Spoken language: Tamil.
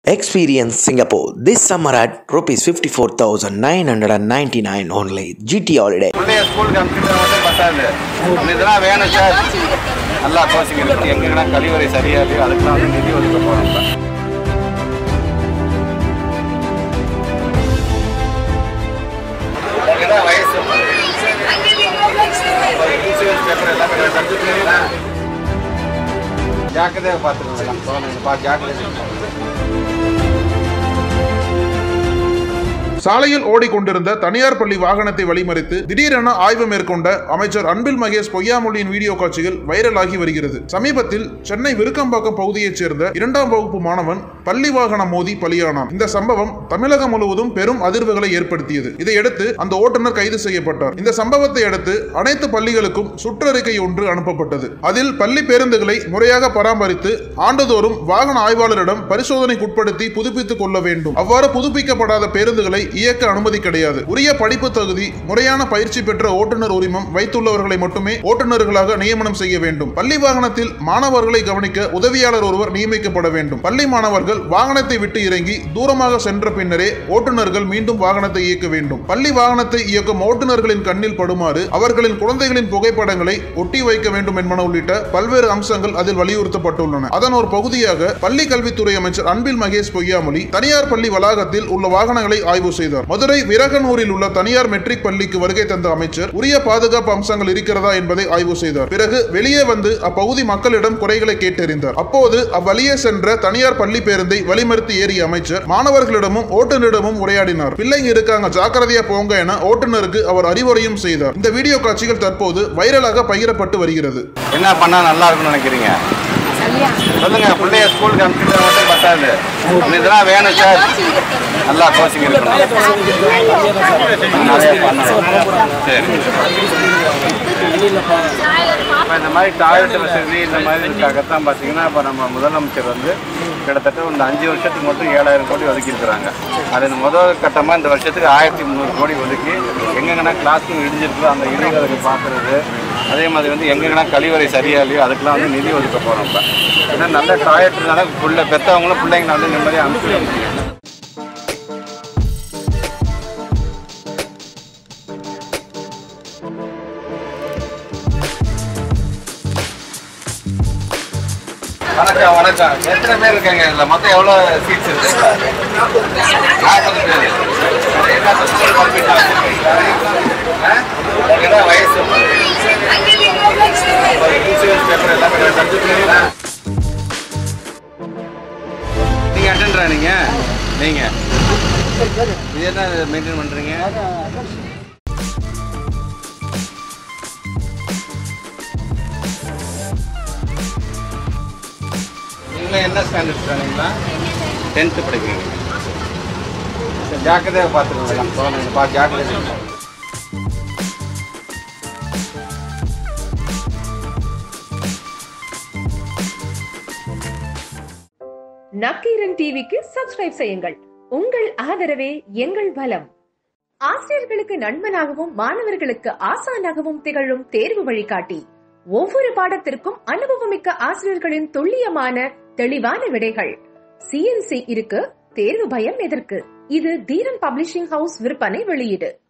Experience Singapore this summer at rupees 54,999 only. GT Holiday. பிள்ளைய ஸ்கூலுக்கு அனுப்பிட்டு மட்டும் பத்தாது இதெல்லாம் வேணும் சார் நல்லா கோச்சிங் இருக்கு எங்கன்னா கழிவறை சரியா இருக்கு அதுக்கெல்லாம் வந்து நிதி ஒதுக்க போறோம் இப்ப. உங்களுக்குதான் வயசு இன்சூரன்ஸ் பேப்பர் எல்லாமே சப்ஜெக்ட்ல ஜாக்கிரதையாக பார்த்துக்கணும் குழந்தைங்க பா ஜாக்கிரதை சாலையில் ஓடிக்கொண்டிருந்த தனியார் பள்ளி வாகனத்தை வழிமறித்து திடீரென ஆய்வு மேற்கொண்ட அமைச்சர் அன்பில் மகேஷ் பொய்யாமொழியின் வீடியோ காட்சிகள் வைரலாகி வருகிறது சமீபத்தில் சென்னை விருக்கம்பாக்கம் பகுதியைச் சேர்ந்த இரண்டாம் வகுப்பு மாணவன் பள்ளி வாகனம் மோதி பலியானான் இந்த சம்பவம் தமிழகம் முழுவதும் பெரும் அதிர்வுகளை ஏற்படுத்தியது இதையடுத்து அந்த ஓட்டுநர் கைது செய்யப்பட்டார் இந்த சம்பவத்தை அடுத்து அனைத்து பள்ளிகளுக்கும் சுற்றறிக்கை ஒன்று அனுப்பப்பட்டது அதில் பள்ளி பேருந்துகளை முறையாக பராமரித்து ஆண்டுதோறும் வாகன ஆய்வாளரிடம் பரிசோதனைக்குட்படுத்தி புதுப்பித்துக் கொள்ள வேண்டும் அவ்வாறு புதுப்பிக்கப்படாத பேருந்துகளை இயக்க அனுமதி கிடையாது உரிய படிப்பு தகுதி முறையான பயிற்சி பெற்ற ஓட்டுநர் உரிமம் வைத்துள்ளவர்களை மட்டுமே ஓட்டுநர்களாக நியமனம் செய்ய வேண்டும் பள்ளி வாகனத்தில் மாணவர்களை கவனிக்க உதவியாளர் ஒருவர் நியமிக்கப்பட வேண்டும் பள்ளி மாணவர்கள் வாகனத்தை விட்டு இறங்கி தூரமாக சென்ற பின்னரே ஓட்டுநர்கள் மீண்டும் வாகனத்தை இயக்க வேண்டும் பள்ளி வாகனத்தை இயக்கும் ஓட்டுநர்களின் கண்ணில் படுமாறு அவர்களின் குழந்தைகளின் புகைப்படங்களை ஒட்டி வைக்க வேண்டும் என்பன உள்ளிட்ட பல்வேறு அம்சங்கள் அதில் வலியுறுத்தப்பட்டுள்ளன அதன் ஒரு பகுதியாக பள்ளி கல்வித்துறை அமைச்சர் அன்பில் மகேஷ் பொய்யாமொழி தனியார் பள்ளி வளாகத்தில் உள்ள வாகனங்களை ஆய்வு செய்தார் மதுரை விரகனூரில் உள்ள தனியார் மெட்ரிக் பள்ளிக்கு வருகை தந்த அமைச்சர் உரிய பாதுகாப்பு அம்சங்கள் இருக்கிறதா என்பதை ஆய்வு செய்தார் பிறகு வெளியே வந்து அப்பகுதி மக்களிடம் குறைகளை கேட்டறிந்தார் அப்போது அவ்வழியே சென்ற தனியார் பள்ளி பேருந்தை வழிமறித்து ஏறிய அமைச்சர் மாணவர்களிடமும் ஓட்டுநரிடமும் உரையாடினார் பிள்ளைங்க இருக்காங்க ஜாக்கிரதையா போங்க என ஓட்டுநருக்கு அவர் அறிவுரையும் செய்தார் இந்த வீடியோ காட்சிகள் தற்போது வைரலாக பகிரப்பட்டு வருகிறது என்ன பண்ணா நல்லா இருக்கும்னு நினைக்கிறீங்க சொல்லுங்க பிள்ளைய ஸ்கூலுக்கு அனுப்பிட்டு மட்டும் பத்தாது இதெல்லாம் வேணும் சார் நல்லா கோச்சிங் இருக்கணும் நிறைய பண்ணணும் சரி இப்போ இந்த மாதிரி டாய்லெட் வசதி இந்த மாதிரி இதுக்காகத்தான் பார்த்தீங்கன்னா இப்போ நம்ம முதலமைச்சர் வந்து கிட்டத்தட்ட இந்த அஞ்சு வருஷத்துக்கு மட்டும் ஏழாயிரம் கோடி ஒதுக்கியிருக்கிறாங்க அது இந்த முதல் கட்டமாக இந்த வருஷத்துக்கு ஆயிரத்தி முந்நூறு கோடி ஒதுக்கி எங்கெங்கன்னா கிளாஸ் ரூம் இடிஞ்சிருக்கோ அந்த இடிகிறதுக்கு பார்க்குறது அதே மாதிரி வந்து எங்கெங்கன்னா கழிவறை சரியா இல்லையோ அதுக்கெல்லாம் வந்து நிதி ஒதுக்க போகிறோம் இப்போ ஏன்னா நல்ல டாய்லெட் இருந்தாலும் பிள்ளை பெற்றவங்களும் பிள்ளைங்களை வந்து நிம்மதியாக அனுப்பிட முடியும் வணக்கம் வணக்கம் எத்தனை பேர் இருக்காங்க இதுல மொத்தம் எவ்வளவு சீட்ஸ் இருக்கு நாற்பது பேர் என்ன ஸ்கூல் கம்ப்ளீட் என்ன வயசு இன்சூரன்ஸ் பேப்பர் எல்லாமே சப்ஜெக்ட்ல நீங்க அட்டெண்டரா நீங்க நீங்க இது என்ன மெயின்டைன் பண்றீங்க நீங்களே என்ன ஸ்டாண்டர்ட் ஸ்டாண்டிங்களா டென்த்து படிக்கிறீங்க சரி, ஜாக்கிரதையாக பார்த்துக்கணும் குழந்தைங்க பா ஜாக்கிரதையாக நக்கீரன் டிவிக்கு சப்ஸ்கிரைப் செய்யுங்கள் உங்கள் ஆதரவே எங்கள் பலம் ஆசிரியர்களுக்கு நண்பனாகவும் மாணவர்களுக்கு ஆசானாகவும் திகழும் தேர்வு வழிகாட்டி ஒவ்வொரு பாடத்திற்கும் அனுபவமிக்க ஆசிரியர்களின் துல்லியமான தெளிவான விடைகள் சிஎன்சி இருக்கு தேர்வு பயம் எதற்கு இது தீரன் பப்ளிஷிங் ஹவுஸ் விற்பனை வெளியீடு